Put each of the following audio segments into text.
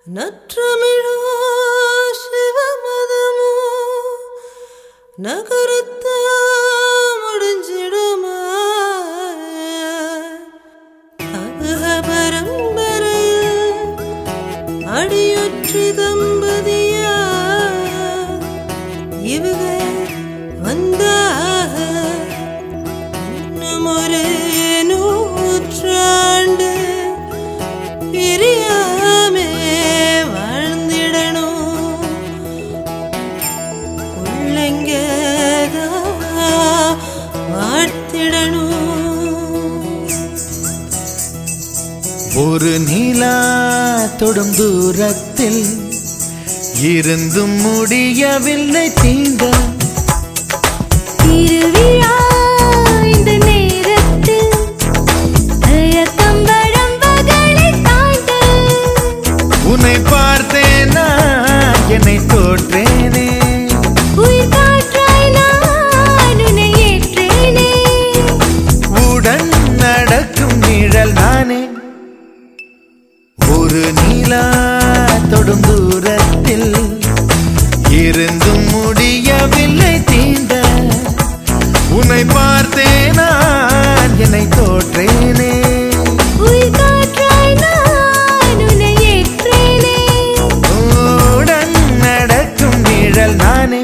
நற்றமிழோ சிவமதமோ நகரத்த முடிஞ்சிடுமா அகபரம்பரையில் அடியொற்றி தம்பதியா இவக வந்தாக இன்னும் ஒரு நூற்றாண்டு பிரியாமே வாழ்ந்திடணும் உள்ளங்கதா வாழ்த்திடணும் ஒரு நிலா தொடும் தூரத்தில் இருந்தும் முடியவில்லை தீண்ட திருவிழா இந்த நேரத்தில் தயக்கம்பரம் பகலை தாண்ட உன்னை பார்த்தேனா என்னை தோற்றேனே உயிர் காற்றாய் நான் உன்னை ஏற்றேனே உடன் நடக்கும் நிழல் நானே ஒரு நிலா தொடும் தூரத்தில் இருந்தும் முடியவில்லை தீண்ட உன்னை பார்த்தேனா என்னை தோற்றேனே உயிர் காற்றாய் நான் உன்னை ஏற்றேனே உடன் நடக்கும் நிழல் நானே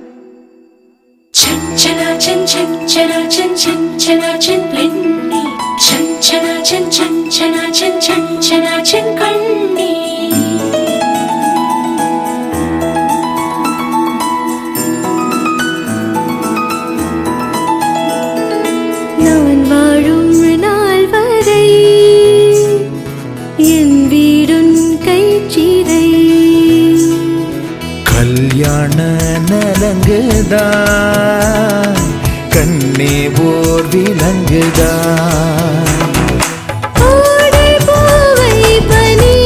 ചഞ്ചന ചഞ്ചൻ ചന ചഞ്ചൻ ചന ചൻ പെണ്ണി ചഞ്ചന ചഞ്ചൻ ചന ചഞ്ചൻ ചന ചൻ കണ്ണി நான் வாழும் நாள் வரை என் வீடுன் கைச்சிறை கல்யாண நலங்குதா கண்ணே ஓர் விலங்குதா ஓடை பூவை பனி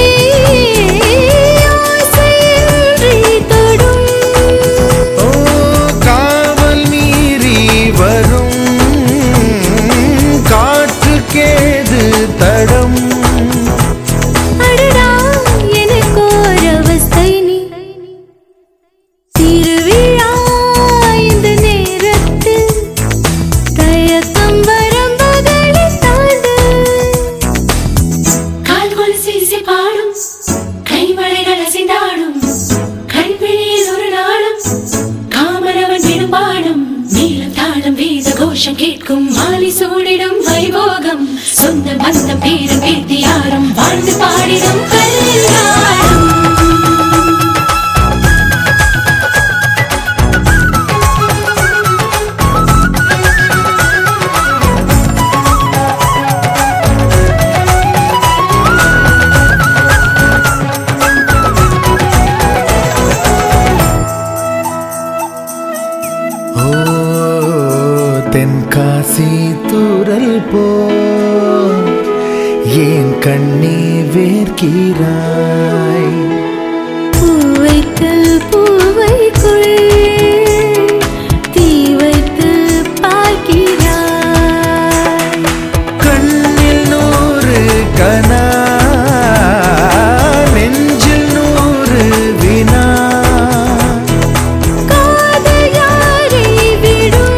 ஆசையின்றி தொடும் ஓ காவல் மீறி வரும் காற்றுக்கேது தடம் அடடா எனக்கோர் அவஸ்தை நீ திருவிழா இந்த நேரத்தில் தயக்கம் வரம்புகளை தாண்டு கால் கொலுசு இசை பாடும் கைவளைகள் அசைந்தாடும் கண்விழியில் ஒரு நாளும் காமரவன் விடும் பாடும் நீளம் தாளம் வேத கோஷம் கேட்கும் மாலி சூடிடும் வைபோகம் சொந்த பந்தம் பேரும் பேத்தி யாரும் வாழ்ந்து பாடிடும் கல்யாணம் ஓ தென்காசி தூரல் போ ஏன் கண்ணே வேர்க்கிறாய் பூ வைத்து பூவைக்குள் தீ வைத்து பார்க்கிறாய் கண்ணில் நூறு கனா நெஞ்சில் நூறு வினா காதல் யாரை விடும்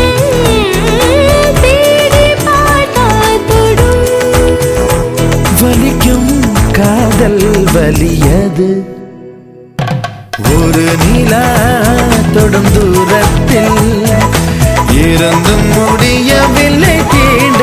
தேடி பார்த்தால் தொடும் வலிக்கும் காதல் வலியது ஒரு நிலா தொடும் தூரத்தில் இருந்தும் முடியவில்லை தீண்ட